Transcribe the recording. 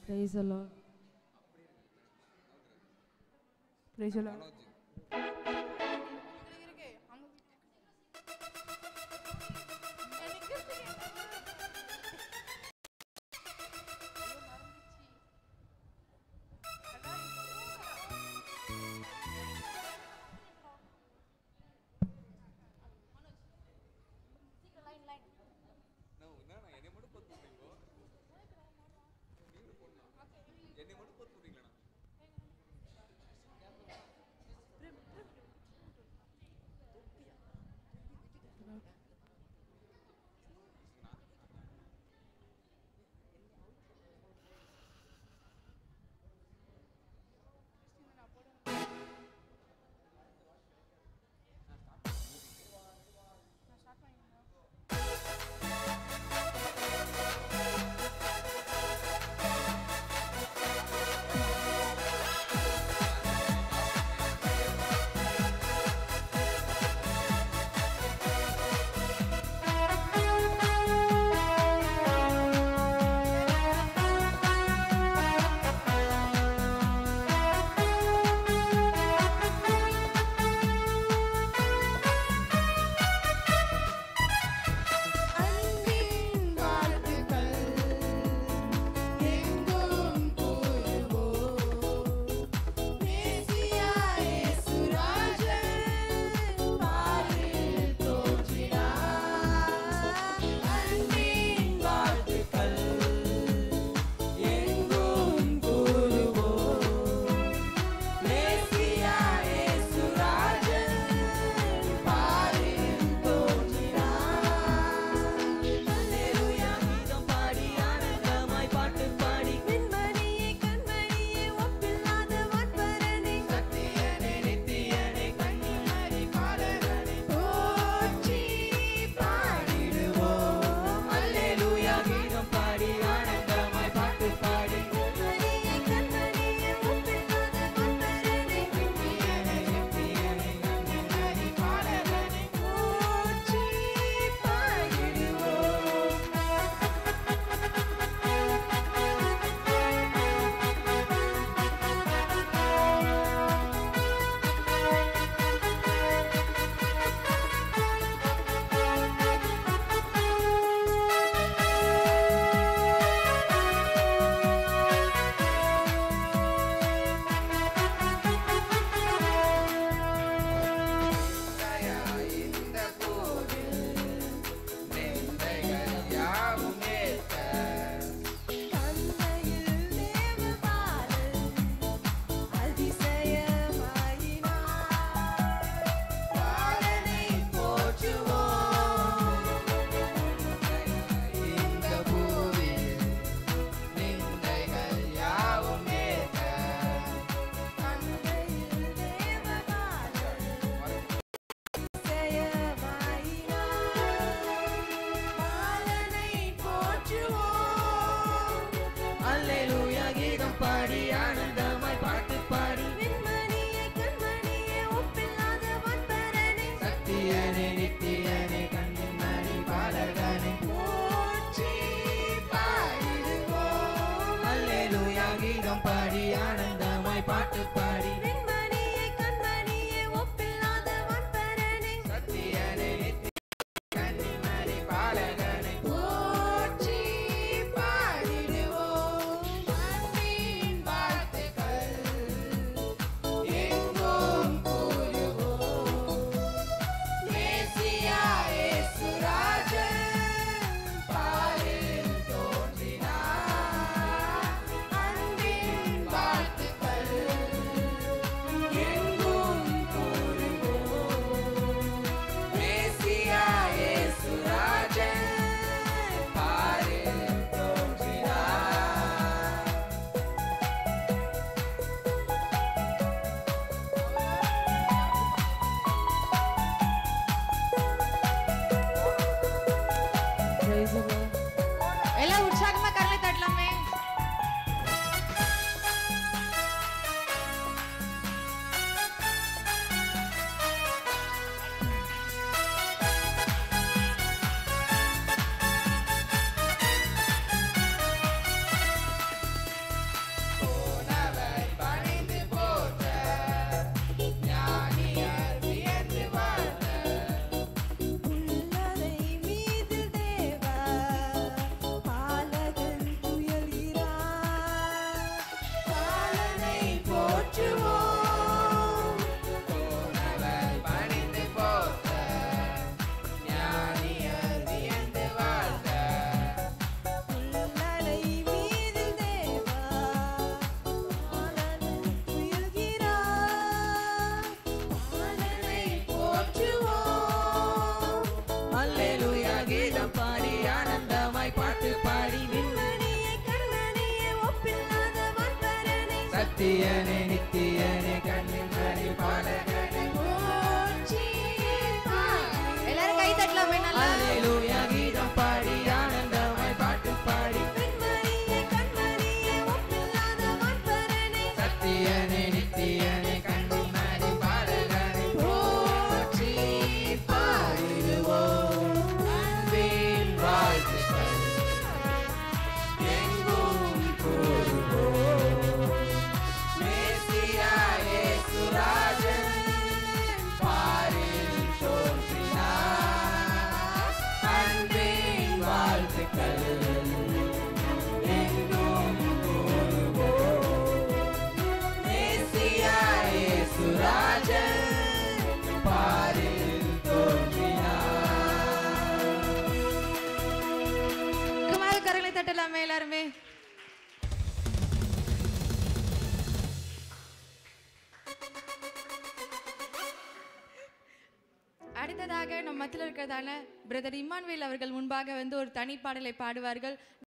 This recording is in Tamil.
Praise the Lord. Praise the Lord. அன்பின் வாழ்த்துக்கள் எங்கும் கூறுவோம் மேசியா இயேசுராஜன் பாரில் தோன்றினார் அன்பின் வாழ்த்துக்கள் எங்கும் கூறுவோம் மேசியா இயேசுராஜன் பாரில் தோன்றினார் அல்லேலூயா கீதம் பாடி ஆனந்தமாய் பாட்டு பாடி கண்மணியே கண்மணியே ஒப்பில்லாத வான்பரனே சத்தியனே நித்தியனே கண்ணியனே பாலகனே போற்றி பாடிடுவோம் அல்லேலூயா கீதம் பாடி ஆனந்தமாய் பாட்டு பாடி கண்மணியே கண்மணியே ஒப்பில்லாத வான்பரனே சத்தியனே நித்தியனே கண்ணியனே பாலகனே போற்றி பாடிடுவோம் இந்த போதில் நிந்தைகள் யாவும் ஏற்க தந்தையில் தேவபாலன் அதிசயமாயினார் பாலனை போற்றுவோம் இந்த பூவில் நிந்தைகள் யாவும் ஏற்க தந்தையில் தேவபாலன் அதிசயமாயினார் பாலனை போற்றுவோம் அல்லேலூயா கீதம் பாடி ஆனந்தமாய் பாட்டு பாடி வெண்மணியே கண்மணியே ஒப்பில்லாத வான்பரனே சத்தியனே நித்தியனே கண்ணிமணி பாலகனே போற்றி பாடிடுவோம் அல்லேலூயா கீதம் பாடி ஆனந்தமாய் பாட்டு பாடி வெண்மணியே கண்மணியே ஒப்பில்லாத வான்பரனே சத்தியனே நித்திய கண்ணிமணி பாலகனே போற்றி பாடிடுவோம் அன்பின் வாழ்த்துக்கள் எங்கும் கூறுவோம் மேசியா இயேசுராஜன் பாரில் தோன்றினார் அன்பின் வாழ்த்துக்கள் சத்தியனே நித்தியனே கண்ணின் மணி பாலகனே போற்றி பாடு. எல்லாரும் கை தட்டலாமே நல்லா அல்லேலூயா கீதம் பாடி ஆனந்தமாய் பாட்டு பாடி கண்மணியே கண்மணியே ஒப்பில்லாத வான்பரனே சத்தியனே நித்தியனே கண்ணின் மணி பாலகனே போற்றி பாடிடுவோம் அன்பின் வாழ்த்துக்கள் எங்கும் கூறுவோம் மேசியா இயேசுராஜன் பாரில் தோன்றினார் அன்பின் வாழ்த்துக்கள் எங்கும் கூறுவோம் மேசியா இயேசுராஜன் பாரில் தோன்றினார் குமார கரங்களை தட்டலாமே எல்லாருமே அடுத்ததாக நம் மத்தியில் இருக்கிறதான பிரதர் இம்மானுவேல் அவர்கள் முன்பாக வந்து ஒரு தனி பாடலை பாடுவார்கள்